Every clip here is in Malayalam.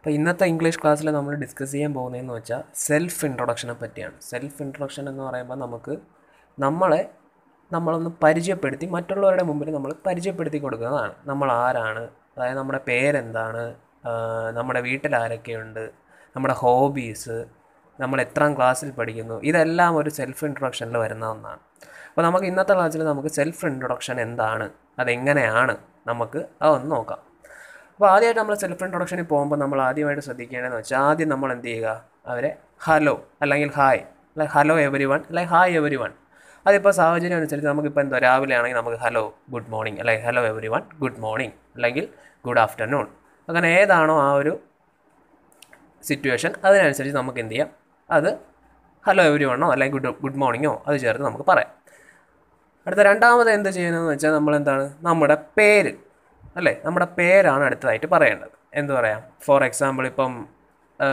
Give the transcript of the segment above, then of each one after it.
അപ്പോൾ ഇന്നത്തെ ഇംഗ്ലീഷ് ക്ലാസ്സിൽ നമ്മൾ ഡിസ്കസ് ചെയ്യാൻ പോകുന്നതെന്ന് വെച്ചാൽ സെൽഫ് ഇൻട്രൊഡക്ഷനെ പറ്റിയാണ് സെൽഫ് ഇൻട്രൊഡക്ഷൻ എന്ന് പറയുമ്പോൾ നമുക്ക് നമ്മളെ നമ്മളൊന്ന് പരിചയപ്പെടുത്തി മറ്റുള്ളവരുടെ മുമ്പിൽ നമ്മൾ പരിചയപ്പെടുത്തി കൊടുക്കുന്നതാണ് നമ്മൾ ആരാണ് അതായത് നമ്മുടെ പേരെന്താണ് ആഹ് നമ്മുടെ വീട്ടിൽ ആരൊക്കെയുണ്ട് നമ്മുടെ ഹോബീസ് നമ്മൾ എത്രാം ക്ലാസ്സിൽ പഠിക്കുന്നു ഇതെല്ലാം ഒരു സെൽഫ് ഇൻട്രൊഡക്ഷനിൽ വരുന്ന ഒന്നാണ് അപ്പോൾ നമുക്ക് ഇന്നത്തെ ക്ലാസ്സിൽ നമുക്ക് സെൽഫ് ഇൻട്രൊഡക്ഷൻ എന്താണ് അതെങ്ങനെയാണ് നമുക്ക് അതൊന്ന് നോക്കാം അപ്പോൾ ആദ്യമായിട്ട് നമ്മൾ സെൽഫ് ഇൻട്രൊഡക്ഷനിൽ പോകുമ്പോൾ നമ്മൾ ആദ്യമായിട്ട് ശ്രദ്ധിക്കേണ്ടതെന്ന് വെച്ചാൽ ആദ്യം നമ്മൾ എന്ത് ചെയ്യുക അവരെ ഹലോ അല്ലെങ്കിൽ ഹായ് അല്ലെ ഹലോ എവരി വൺ അല്ലെങ്കിൽ ഹായ് എവരി വൺ അതിപ്പോൾ സാഹചര്യം അനുസരിച്ച് നമുക്കിപ്പോൾ എന്തോ രാവിലെ ആണെങ്കിൽ നമുക്ക് ഹലോ ഗുഡ് മോർണിംഗ് അല്ലെങ്കിൽ hello everyone good morning അല്ലെങ്കിൽ ഗുഡ് ആഫ്റ്റർനൂൺ അങ്ങനെ ഏതാണോ ആ ഒരു സിറ്റുവേഷൻ അതിനനുസരിച്ച് നമുക്ക് എന്ത് ചെയ്യാം അത് ഹലോ എവരി വണ്ണോ അല്ലെങ്കിൽ ഗുഡ് ഗുഡ് മോർണിംഗോ അത് ചേർത്ത് നമുക്ക് പറയാം അടുത്ത രണ്ടാമത് എന്ത് ചെയ്യുന്നതെന്ന് വെച്ചാൽ നമ്മൾ എന്താണ് നമ്മുടെ പേര് അല്ലേ നമ്മുടെ പേരാണ് അടുത്തതായിട്ട് പറയേണ്ടത് എന്ത് പറയാം ഫോർ എക്സാമ്പിൾ ഇപ്പം ആ,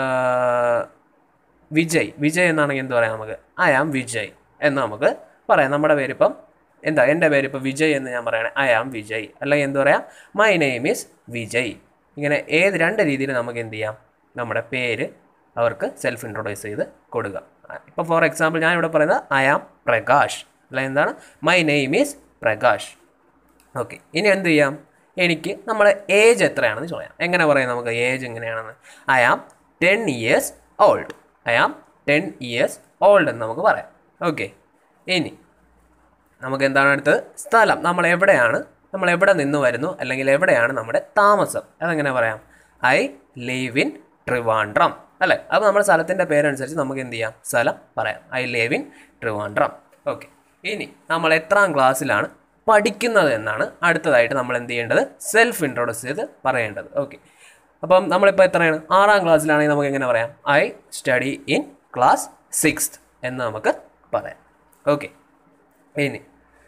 വിജയ് വിജയ് എന്നാണെങ്കിൽ എന്ത് പറയാം നമുക്ക് ഐ ആം വിജയ് എന്ന് നമുക്ക് പറയാം നമ്മുടെ പേരിപ്പം എന്താ എൻ്റെ പേരിപ്പോൾ വിജയ് എന്ന് ഞാൻ പറയണേ ഐ ആം വിജയ് അല്ലെങ്കിൽ എന്ത് പറയാം മൈ നെയിം ഈസ് വിജയ് ഇങ്ങനെ ഏത് രണ്ട് രീതിയിൽ നമുക്ക് എന്ത് ചെയ്യാം നമ്മുടെ പേര് അവർക്ക് സെൽഫ് ഇൻട്രൊഡ്യൂസ് ചെയ്ത് കൊടുക്കുക ഇപ്പോൾ ഫോർ എക്സാമ്പിൾ ഞാൻ ഇവിടെ പറയുന്നത് ഐ ആം പ്രകാശ് അല്ല എന്താണ് my name is Prakash okay ഇനി എന്ത് ചെയ്യാം എനിക്ക് നമ്മളെ ഏജ് എത്രയാണെന്ന് ചോദിക്കാം എങ്ങനെ പറയാം നമുക്ക് ഏജ് എങ്ങനെയാണെന്ന് I am ten years old I am ten years old എന്ന് നമുക്ക് പറയാം ഓക്കെ ഇനി നമുക്ക് എന്താണ് അടുത്തത് സ്ഥലം നമ്മൾ എവിടെയാണ് നമ്മൾ എവിടെ നിന്ന് വരുന്നു അല്ലെങ്കിൽ എവിടെയാണ് നമ്മുടെ താമസം അതെങ്ങനെ പറയാം ഐ ലീവ് ഇൻ ട്രിവാൻഡ്രം അല്ലേ അപ്പോൾ നമ്മുടെ സ്ഥലത്തിൻ്റെ പേരനുസരിച്ച് നമുക്ക് എന്ത് ചെയ്യാം സ്ഥലം പറയാം I live in Trivandrum okay ഇനി നമ്മൾ എത്രാം ക്ലാസ്സിലാണ് പഠിക്കുന്നത് എന്നാണ് അടുത്തതായിട്ട് നമ്മൾ എന്ത് ചെയ്യേണ്ടത് സെൽഫ് ഇൻട്രൊഡ്യൂസ് ചെയ്ത് പറയേണ്ടത് ഓക്കെ അപ്പം നമ്മളിപ്പോൾ എത്രയാണ് ആറാം ക്ലാസ്സിലാണെങ്കിൽ നമുക്ക് എങ്ങനെ പറയാം I study in class sixth എന്ന് നമുക്ക് പറയാം ഓക്കെ ഇനി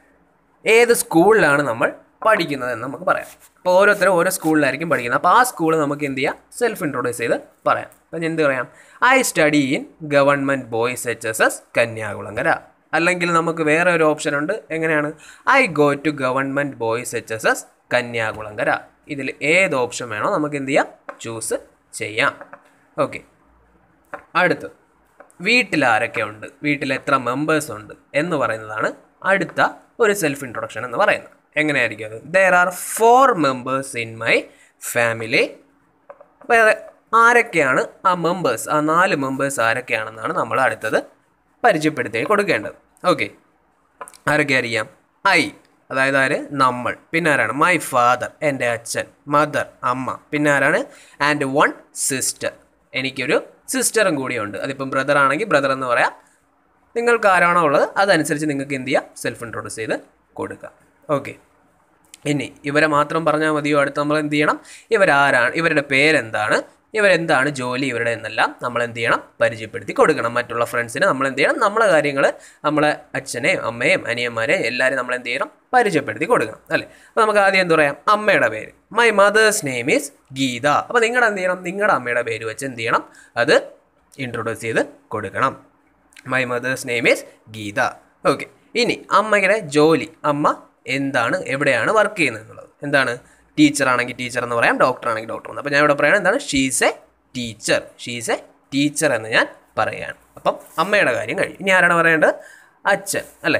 ഏത് സ്കൂളിലാണ് നമ്മൾ പഠിക്കുന്നത് എന്ന് നമുക്ക് പറയാം അപ്പോൾ ഓരോരുത്തരും ഓരോ സ്കൂളിലായിരിക്കും പഠിക്കുന്നത് അപ്പോൾ ആ സ്കൂൾ നമുക്ക് എന്ത് ചെയ്യാം സെൽഫ് ഇൻട്രൊഡ്യൂസ് ചെയ്ത് പറയാം അപ്പം എന്ത് പറയാം I study in government boys H S S Kanyakulangara അല്ലെങ്കിൽ നമുക്ക് വേറെ ഒരു ഓപ്ഷൻ ഉണ്ട് എങ്ങനെയാണ് I go to government boys H S S Kanyakulangara ഇതിൽ ഏത് ഓപ്ഷൻ വേണോ നമുക്ക് എന്ത് ചെയ്യാം ചൂസ് ചെയ്യാം ഓക്കെ അടുത്ത് വീട്ടിൽ ആരൊക്കെ ഉണ്ട് വീട്ടിൽ എത്ര മെമ്പേഴ്സ് ഉണ്ട് എന്ന് പറയുന്നതാണ് അടുത്ത ഒരു സെൽഫ് ഇൻട്രൊഡക്ഷൻ എന്ന് പറയുന്നത് എങ്ങനെയായിരിക്കും അത് there are four members in my family വേറെ ആരൊക്കെയാണ് ആ മെമ്പേഴ്സ് ആ നാല് മെമ്പേഴ്സ് ആരൊക്കെയാണെന്നാണ് നമ്മൾ അടുത്തത് പരിചയപ്പെടുത്തി കൊടുക്കേണ്ടത് ഓക്കെ ആരൊക്കെ അറിയാം ഐ അതായത് ആര് നമ്മൾ പിന്നെ ആരാണ് മൈ ഫാദർ എൻ്റെ അച്ഛൻ മദർ അമ്മ പിന്നെ ആരാണ് ആൻഡ് വൺ സിസ്റ്റർ എനിക്കൊരു സിസ്റ്ററും കൂടിയുണ്ട് അതിപ്പം ബ്രദർ ആണെങ്കിൽ ബ്രദർ എന്ന് പറയാം നിങ്ങൾക്ക് ആരാണോ ഉള്ളത് അതനുസരിച്ച് നിങ്ങൾക്ക് എന്ത് ചെയ്യാം സെൽഫ് ഇൻട്രൊഡ്യൂസ് ചെയ്ത് കൊടുക്കുക ഓക്കെ ഇനി ഇവരെ മാത്രം പറഞ്ഞാൽ മതിയോ അടുത്ത് നമ്മൾ എന്ത് ചെയ്യണം ഇവരാരാണ് ഇവരുടെ പേരെന്താണ് ഇവരെന്താണ് ജോലി ഇവരുടെ എന്നെല്ലാം നമ്മൾ എന്ത് ചെയ്യണം പരിചയപ്പെടുത്തി കൊടുക്കണം മറ്റുള്ള ഫ്രണ്ട്സിന് നമ്മൾ എന്ത് ചെയ്യണം നമ്മളെ കാര്യങ്ങൾ നമ്മളെ അച്ഛനെയും അമ്മയും അനിയന്മാരെയും എല്ലാവരും നമ്മൾ എന്ത് ചെയ്യണം പരിചയപ്പെടുത്തി കൊടുക്കണം അല്ലേ അപ്പോൾ നമുക്ക് ആദ്യം എന്ത് പറയാം അമ്മയുടെ പേര് my mother's name is Geetha അപ്പോൾ നിങ്ങളുടെ എന്ത് ചെയ്യണം നിങ്ങളുടെ അമ്മയുടെ പേര് വെച്ച് എന്ത് ചെയ്യണം അത് ഇൻട്രൊഡ്യൂസ് ചെയ്ത് കൊടുക്കണം my mother's name is Geetha okay ഇനി അമ്മയുടെ ജോലി അമ്മ എന്താണ് എവിടെയാണ് വർക്ക് ചെയ്യുന്നത് എന്നുള്ളത് എന്താണ് ടീച്ചർ ആണെങ്കിൽ ടീച്ചർ എന്ന് പറയാം ഡോക്ടർ ആണെങ്കിൽ ഡോക്ടർ എന്ന് അപ്പോൾ ഞാൻ ഇവിടെ പറയുന്നത് എന്താണ് she's a teacher she's a teacher എന്ന് ഞാൻ പറയുകയാണ് അപ്പം അമ്മയുടെ കാര്യം കഴിയും ഇനി ആരാണ് പറയേണ്ടത് അച്ഛൻ അല്ലേ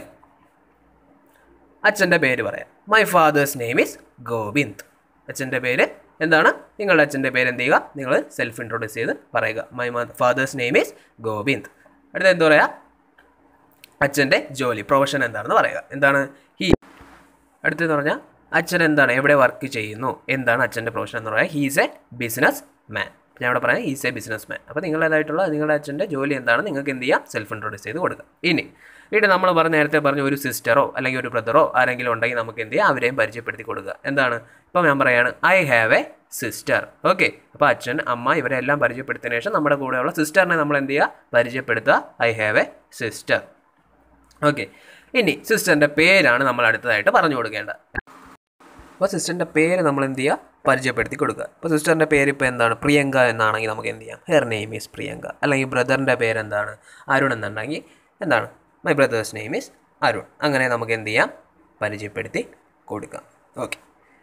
അച്ഛൻ്റെ പേര് പറയാം my father's name is Govind അച്ഛൻ്റെ പേര് എന്താണ് നിങ്ങളുടെ അച്ഛൻ്റെ പേര് എന്ത് ചെയ്യുക നിങ്ങൾ സെൽഫ് ഇൻട്രൊഡ്യൂസ് ചെയ്ത് പറയുക my father's name is Govind അടുത്ത എന്താ പറയുക അച്ഛൻ്റെ ജോലി പ്രൊഫഷൻ എന്താണെന്ന് പറയുക എന്താണ് ഹീ അടുത്തെന്ന് പറഞ്ഞാൽ അച്ഛൻ എന്താണ് എവിടെ വർക്ക് ചെയ്യുന്നു എന്താണ് അച്ഛൻ്റെ പ്രൊഫഷൻ എന്ന് പറയുക ഹീസ് എ ബിസിനസ് മാൻ ഞാൻ ഇവിടെ പറയാം ഹീസ് എ ബിസിനസ് മാൻ അപ്പോൾ നിങ്ങളുടേതായിട്ടുള്ള നിങ്ങളുടെ അച്ഛൻ്റെ ജോലി എന്താണ് നിങ്ങൾക്ക് എന്ത് ചെയ്യാം സെൽഫ് ഇൻട്രൊഡ്യൂസ് ചെയ്ത് കൊടുക്കുക ഇനി വീട്ടിൽ നമ്മൾ പറഞ്ഞ നേരത്തെ പറഞ്ഞ ഒരു സിസ്റ്ററോ അല്ലെങ്കിൽ ഒരു ബ്രദറോ ആരെങ്കിലും ഉണ്ടെങ്കിൽ നമുക്ക് എന്ത് ചെയ്യാം അവരെയും പരിചയപ്പെടുത്തി കൊടുക്കുക എന്താണ് ഇപ്പോൾ ഞാൻ പറയാണ് I have a sister okay അപ്പോൾ അച്ഛൻ അമ്മ ഇവരെല്ലാം പരിചയപ്പെടുത്തിയതിനു ശേഷം നമ്മുടെ കൂടെയുള്ള സിസ്റ്ററിനെ നമ്മൾ എന്ത് ചെയ്യുക പരിചയപ്പെടുത്തുക I have a sister okay ഇനി സിസ്റ്ററിൻ്റെ പേരാണ് നമ്മൾ അടുത്തതായിട്ട് പറഞ്ഞു കൊടുക്കേണ്ടത് അപ്പോൾ സിസ്റ്ററിൻ്റെ പേര് നമ്മൾ എന്ത് ചെയ്യുക പരിചയപ്പെടുത്തി കൊടുക്കുക അപ്പോൾ സിസ്റ്ററിൻ്റെ പേര് ഇപ്പോൾ എന്താണ് പ്രിയങ്ക എന്നാണെങ്കിൽ നമുക്ക് എന്ത് ചെയ്യാം ഹെർ നെയിം ഈസ് പ്രിയങ്ക അല്ലെങ്കിൽ ബ്രദറിൻ്റെ പേര് എന്താണ് അരുൺ എന്നുണ്ടെങ്കിൽ എന്താണ് my brother's name is Arun അങ്ങനെ നമുക്ക് എന്ത് ചെയ്യാം പരിചയപ്പെടുത്തി കൊടുക്കാം ഓക്കെ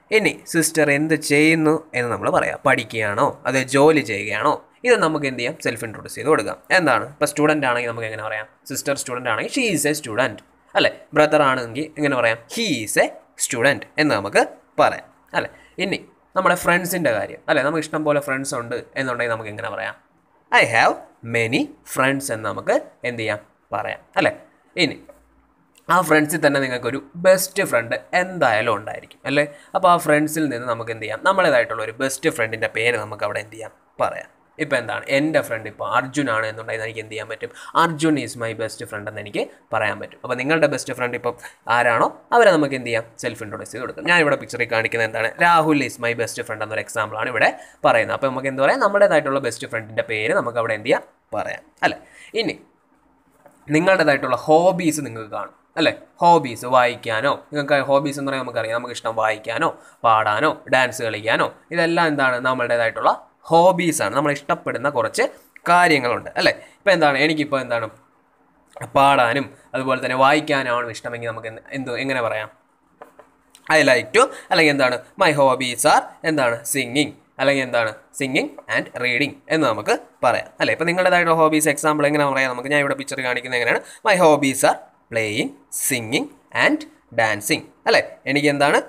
ഇനി സിസ്റ്റർ എന്ത് ചെയ്യുന്നു എന്ന് നമ്മൾ പറയാം പഠിക്കുകയാണോ അത് ജോലി ചെയ്യുകയാണോ ഇത് നമുക്ക് എന്ത് ചെയ്യാം സെൽഫ് ഇൻട്രൊഡ്യൂസ് ചെയ്ത് കൊടുക്കാം എന്താണ് ഇപ്പോൾ സ്റ്റുഡൻ്റ് ആണെങ്കിൽ നമുക്ക് എങ്ങനെ പറയാം സിസ്റ്റർ സ്റ്റുഡൻ്റ് ആണെങ്കിൽ ഷീ ഈസ് എ സ്റ്റുഡൻറ്റ് അല്ലേ ബ്രദർ ആണെങ്കിൽ എങ്ങനെ പറയാം ഹീ ഈസ് എ സ്റ്റുഡൻറ്റ് എന്ന് നമുക്ക് പറയാം അല്ലേ ഇനി നമ്മുടെ ഫ്രണ്ട്സിൻ്റെ കാര്യം അല്ലേ നമുക്ക് ഇഷ്ടം പോലെ ഫ്രണ്ട്സ് ഉണ്ട് എന്നുണ്ടെങ്കിൽ നമുക്ക് എങ്ങനെ പറയാം ഐ ഹാവ് മെനി ഫ്രണ്ട്സ് എന്ന് നമുക്ക് എന്ത് ചെയ്യാം പറയാം അല്ലേ ഇനി ആ ഫ്രണ്ട്സിൽ തന്നെ നിങ്ങൾക്കൊരു ബെസ്റ്റ് ഫ്രണ്ട് എന്തായാലും ഉണ്ടായിരിക്കും അല്ലേ അപ്പോൾ ആ ഫ്രണ്ട്സിൽ നിന്ന് നമുക്ക് എന്ത് ചെയ്യാം നമ്മളേതായിട്ടുള്ള ഒരു ബെസ്റ്റ് ഫ്രണ്ടിൻ്റെ പേര് നമുക്ക് അവിടെ എന്ത് ചെയ്യാം പറയാം ഇപ്പോൾ എന്താണ് എൻ്റെ ഫ്രണ്ട് ഇപ്പോൾ അർജുനാണ് എന്നുണ്ടെങ്കിൽ എനിക്ക് എന്ത് ചെയ്യാൻ പറ്റും Arjun is my best friend എന്ന് എനിക്ക് പറയാൻ പറ്റും അപ്പോൾ നിങ്ങളുടെ ബെസ്റ്റ് ഫ്രണ്ട് ഇപ്പം ആരാണോ അവരെ നമുക്ക് എന്ത് ചെയ്യാം സെൽഫ് ഇൻട്രൊഡ്യൂസ് ചെയ്ത് കൊടുക്കും ഞാൻ ഇവിടെ പിക്ചറിൽ കാണിക്കുന്നത് എന്താണ് Rahul is my best friend എന്നൊരു എക്സാമ്പിളാണ് ഇവിടെ പറയുന്നത് അപ്പോൾ നമുക്ക് എന്താ പറയാം നമ്മുടേതായിട്ടുള്ള ബെസ്റ്റ് ഫ്രണ്ടിൻ്റെ പേര് നമുക്ക് അവിടെ എന്ത് ചെയ്യാം പറയാം അല്ലേ ഇനി നിങ്ങളുടേതായിട്ടുള്ള ഹോബീസ് നിങ്ങൾക്ക് കാണും അല്ലേ ഹോബീസ് വായിക്കാനോ നിങ്ങൾക്ക് ഹോബീസ് എന്ന് പറയാൻ നമുക്കറിയാം നമുക്ക് ഇഷ്ടം വായിക്കാനോ പാടാനോ ഡാൻസ് കളിക്കാനോ ഇതെല്ലാം എന്താണ് നമ്മളുടേതായിട്ടുള്ള ഹോബീസാണ് നമ്മൾ ഇഷ്ടപ്പെടുന്ന കുറച്ച് കാര്യങ്ങളുണ്ട് അല്ലേ ഇപ്പോൾ എന്താണ് എനിക്കിപ്പോൾ എന്താണ് പാടാനും അതുപോലെ തന്നെ വായിക്കാനാണ് ഇഷ്ടമെങ്കിൽ നമുക്ക് എന്ത് എന്ത് എങ്ങനെ പറയാം ഐ ലൈക്ക് ടു അല്ലെങ്കിൽ എന്താണ് മൈ ഹോബീസ് ആർ എന്താണ് സിംഗിങ് അല്ലെങ്കിൽ എന്താണ് സിംഗിങ് ആൻഡ് റീഡിങ് എന്ന് നമുക്ക് പറയാം അല്ലേ ഇപ്പം നിങ്ങളുടേതായിട്ടുള്ള ഹോബീസ് എക്സാമ്പിൾ എങ്ങനെ പറയാം നമുക്ക് ഞാൻ ഇവിടെ പിക്ചർ കാണിക്കുന്നത് എങ്ങനെയാണ് my hobbies are playing singing and dancing അല്ലേ എനിക്ക് എന്താണ്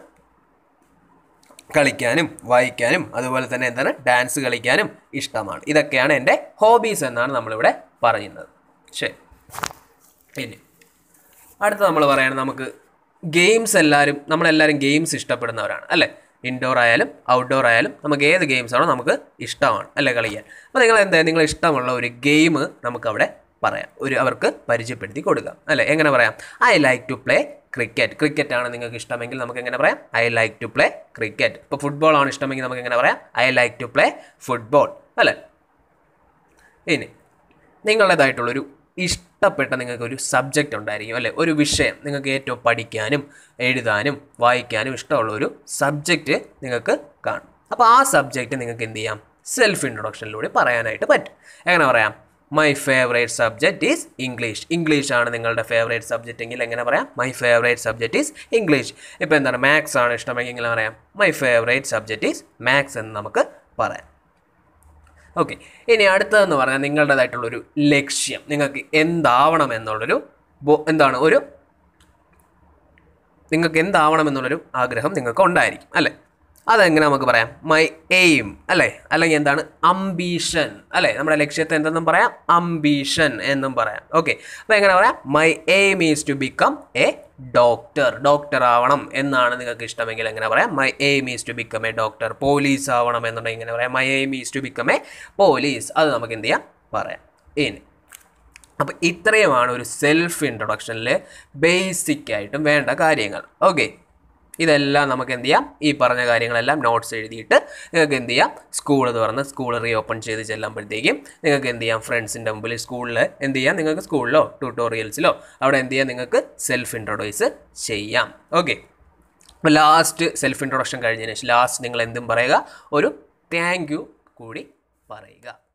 കളിക്കാനും വായിക്കാനും അതുപോലെ തന്നെ എന്താണ് ഡാൻസ് കളിക്കാനും ഇഷ്ടമാണ് ഇതൊക്കെയാണ് എൻ്റെ ഹോബീസ് എന്നാണ് നമ്മളിവിടെ പറയുന്നത് ശരി പിന്നെ അടുത്ത നമ്മൾ പറയുന്നത് നമുക്ക് ഗെയിംസ് എല്ലാവരും നമ്മളെല്ലാവരും ഗെയിംസ് ഇഷ്ടപ്പെടുന്നവരാണ് അല്ലേ ഇൻഡോർ ആയാലും ഔട്ട്ഡോർ ആയാലും നമുക്ക് ഏത് ഗെയിംസ് ആണോ നമുക്ക് ഇഷ്ടമാണ് അല്ലേ കളിക്കാൻ അപ്പോൾ നിങ്ങൾ എന്താ നിങ്ങൾ ഇഷ്ടമുള്ള ഒരു ഗെയിം നമുക്കവിടെ പറയാം ഒരു അവർക്ക് പരിചയപ്പെടുത്തി കൊടുക്കാം അല്ലേ എങ്ങനെ പറയാം I like to play cricket cricket ആണ് നിങ്ങൾക്ക് ഇഷ്ടമെങ്കിൽ നമുക്ക് എങ്ങനെ പറയാം I like to play cricket ഇപ്പോൾ ഫുട്ബോൾ ആണ് ഇഷ്ടമെങ്കിൽ നമുക്ക് എങ്ങനെ പറയാം I like to play football അല്ലേ ഇനി നിങ്ങളുടേതായിട്ടുള്ളൊരു ഇഷ്ടപ്പെട്ട നിങ്ങൾക്ക് ഒരു സബ്ജക്റ്റ് ഉണ്ടായിരിക്കും അല്ലേ ഒരു വിഷയം നിങ്ങൾക്ക് ഏറ്റവും പഠിക്കാനും എഴുതാനും വായിക്കാനും ഇഷ്ടമുള്ള ഒരു സബ്ജക്റ്റ് നിങ്ങൾക്ക് കാണും അപ്പോൾ ആ സബ്ജക്റ്റ് നിങ്ങൾക്ക് എന്ത് ചെയ്യാം സെൽഫ് ഇൻട്രൊഡക്ഷനിലൂടെ പറയാനായിട്ട് പറ്റും എങ്ങനെ പറയാം my favourite subject is English English ആണ് നിങ്ങളുടെ ഫേവറേറ്റ് സബ്ജക്റ്റ് എങ്കിൽ എങ്ങനെ പറയാം my favourite subject is English ഇപ്പോൾ എന്താണ് മാത്സ് ആണ് ഇഷ്ടമെങ്കിൽ എങ്ങനെ പറയാം my favourite subject is maths എന്ന് നമുക്ക് പറയാം ഓക്കെ ഇനി അടുത്തതെന്ന് പറഞ്ഞാൽ നിങ്ങളുടേതായിട്ടുള്ളൊരു ലക്ഷ്യം നിങ്ങൾക്ക് എന്താവണം എന്നുള്ളൊരു ബോ- എന്താണ് ഒരു നിങ്ങൾക്ക് എന്താവണം എന്നുള്ളൊരു ആഗ്രഹം നിങ്ങൾക്ക് ഉണ്ടായിരിക്കും അല്ലേ അതെങ്ങനെ നമുക്ക് പറയാം മൈ എയിം അല്ലേ അല്ലെങ്കിൽ എന്താണ് അംബീഷൻ അല്ലേ നമ്മുടെ ലക്ഷ്യത്തെ എന്തെന്നും പറയാം അംബീഷൻ എന്നും പറയാം ഓക്കെ അപ്പോൾ എങ്ങനെ പറയാം my aim is to become a doctor doctor ആവണം എന്നാണ് നിങ്ങൾക്ക് ഇഷ്ടമെങ്കിൽ എങ്ങനെ പറയാം my aim is to become a doctor police ആവണം എന്നുണ്ടെങ്കിൽ എങ്ങനെ പറയാം my aim is to become a police അത് നമുക്ക് എന്ത് ചെയ്യാം പറയാം ഇനി അപ്പോൾ ഇത്രയുമാണ് ഒരു സെൽഫ് ഇൻട്രൊഡക്ഷനിൽ ബേസിക് ആയിട്ടും വേണ്ട കാര്യങ്ങൾ ഓക്കെ ഇതെല്ലാം നമുക്ക് എന്ത് ചെയ്യാം ഈ പറഞ്ഞ കാര്യങ്ങളെല്ലാം നോട്ട്സ് എഴുതിയിട്ട് നിങ്ങൾക്ക് എന്ത് ചെയ്യാം സ്കൂൾ തുറന്ന് സ്കൂൾ റീ ഓപ്പൺ ചെയ്ത് ചെല്ലുമ്പോഴത്തേക്കും നിങ്ങൾക്ക് എന്ത് ചെയ്യാം ഫ്രണ്ട്സിൻ്റെ മുമ്പിൽ സ്കൂളിൽ എന്ത് ചെയ്യാം നിങ്ങൾക്ക് സ്കൂളിലോ ട്യൂട്ടോറിയൽസിലോ അവിടെ എന്ത് ചെയ്യാം നിങ്ങൾക്ക് സെൽഫ് ഇൻട്രൊഡ്യൂസ് ചെയ്യാം ഓക്കെ അപ്പോൾ ലാസ്റ്റ് സെൽഫ് ഇൻട്രൊഡക്ഷൻ കഴിഞ്ഞതിന് ശേഷം ലാസ്റ്റ് നിങ്ങൾ എന്തും പറയുക ഒരു താങ്ക് യു കൂടി പറയുക